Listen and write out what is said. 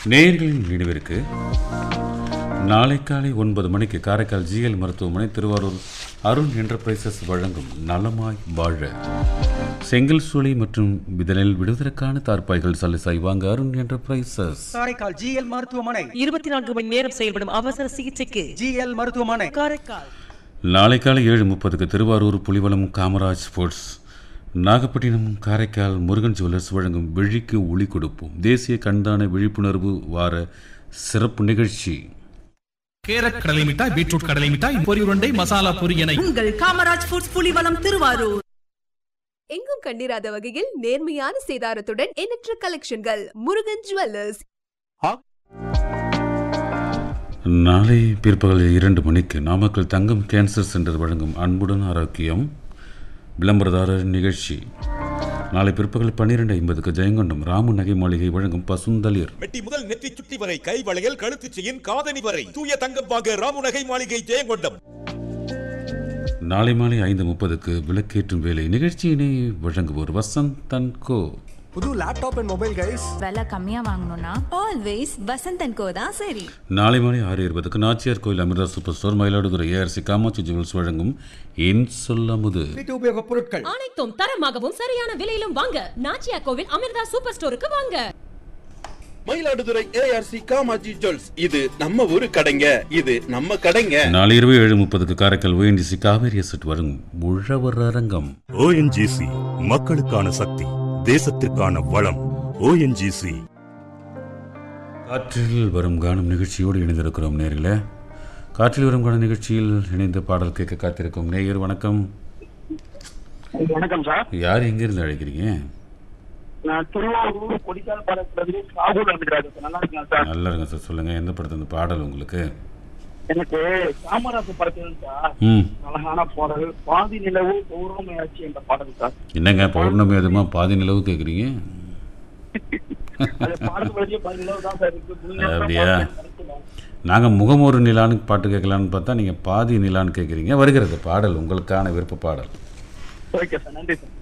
நேயர்களின் நினைவிற்கு நாளை காலை ஒன்பது மணிக்கு காரைக்கால் ஜிஎல் மருத்துவமனை திருவாரூர் அருண் என்டர்பிரைசஸ் வழங்கும் நலமாய் வாழ செங்கல் சூளை மற்றும் விதனில் விடுவதற்கான தார்ப்பாய்கள் சலுசாய் வாங்க அருண் என்டர்பிரைசஸ் காரைக்கால் ஜிஎல் மருத்துவமனை இருபத்தி நான்கு மணி நேரம் செயல்படும் அவசர சிகிச்சைக்கு ஜிஎல் மருத்துவமனை காரைக்கால் நாளை காலை ஏழு முப்பதுக்கு திருவாரூர் புலிவலம் காமராஜ் ஸ்போர்ட்ஸ் நாகப்பட்டினம் காரைக்கால் முருகன் ஜுவல்லர்ஸ் வழங்கும் விழிக்கு ஒளி கொடுப்போம் தேசிய கண்தான விழிப்புணர்வு வார சிறப்பு நிகழ்ச்சி கேரட் கடலை மிட்டாய் பீட்ரூட் கடலை மிட்டாய் பொரி உருண்டை மசாலா பொரி என உங்கள் காமராஜ் ஃபுட்ஸ் புலிவலம் திருவாரூர் எங்கும் கண்டிராத வகையில் நேர்மையான சேதாரத்துடன் எண்ணற்ற கலெக்ஷன்கள் முருகன் ஜுவல்லர்ஸ் நாளை பிற்பகல் இரண்டு மணிக்கு நாமக்கல் தங்கம் கேன்சர் சென்டர் வழங்கும் அன்புடன் ஆரோக்கியம் விளம்பரதாரர் நிகழ்ச்சி நாளை பிற்பகல் பன்னிரெண்டு ஐம்பதுக்கு ஜெயங்கொண்டம் ராமு நகை மாளிகை வழங்கும் பசுந்தளிர் மெட்டி முதல் நெற்றி சுட்டி வரை கை வளையல் கழுத்து செயின் காதணி வரை தூய தங்கம் வாங்க ராமுநகை மாளிகை ஜெயங்கொண்டம் நாளை மாலை ஐந்து முப்பதுக்கு விளக்கேற்றும் வேலை நிகழ்ச்சியினை வழங்குவோர் வசந்தன் கோ புது லேப்டாப் அண்ட் மொபைல் கைஸ் விலை கம்மியா வாங்கணும்னா ஆல்வேஸ் வசந்தன் கோ தான் சரி நாளை மாலை ஆறு இருபதுக்கு Nachiyar Koil Amirtha super store Mayiladuthurai A R C Kamatchi jewels வழங்கும் என் சொல்லமுது வீட்டு உபயோக பொருட்கள் அனைத்தும் தரமாகவும் சரியான விலையிலும் வாங்க நாச்சியா கோவில் அமிர்தா சூப்பர் ஸ்டோருக்கு வாங்க மயிலாடுதுறை ஏஆர்சி காமாஜி ஜுவல்ஸ் இது நம்ம ஊரு கடைங்க இது நம்ம கடைங்க நாளை இரவு ஏழு முப்பதுக்கு காரைக்கால் ஓஎன்டிசி காவேரி அசட் வழங்கும் உழவர் அரங்கம் ஓஎன்ஜிசி மக்களுக்கான சக்தி தேசத்திற்கான வளம் ஓஎன்ஜிசி காற்றில் வரும் கானம் நிகழ்ச்சியோடு இணைந்திருக்கிறோம் நேர்களே காற்றில் வரும் காணும் நிகழ்ச்சியில் இணைந்து பாடல் கேட்க காத்திருக்கும் நேயர் வணக்கம் வணக்கம் சார் யார் எங்கிருந்து அழைக்கிறீங்க நான் திருவாரூர் கொடிக்கால் பாடத்துல ராகுல் வந்துக்கிறாரு சார் நல்லா இருக்கேன் சார் நல்லா இருங்க சார் சொல்லுங்க எந்த படத்து இந்த பாடல் உங்களுக்கு எனக்கு காமராஜர் படத்தில் சார் ம் அழகான பாடல் பாதி நிலவு பௌர்ணமையாச்சு என்ற பாடல் சார் என்னங்க பௌர்ணமி அதுமா பாதி நிலவு கேட்குறீங்க அது பாடல் வழியே பாதி நிலவு தான் சார் இருக்கு முழு நேரம் அப்படியா பாடல் கிடைக்கல. நாங்கள் முகமொரு நிலான்னு பாட்டு கேட்கலான்னு பார்த்தா நீங்கள் பாதி நிலான்னு கேட்குறீங்க வருகிறது பாடல் உங்களுக்கான விருப்ப பாடல் ஓகே சார் நன்றி சார்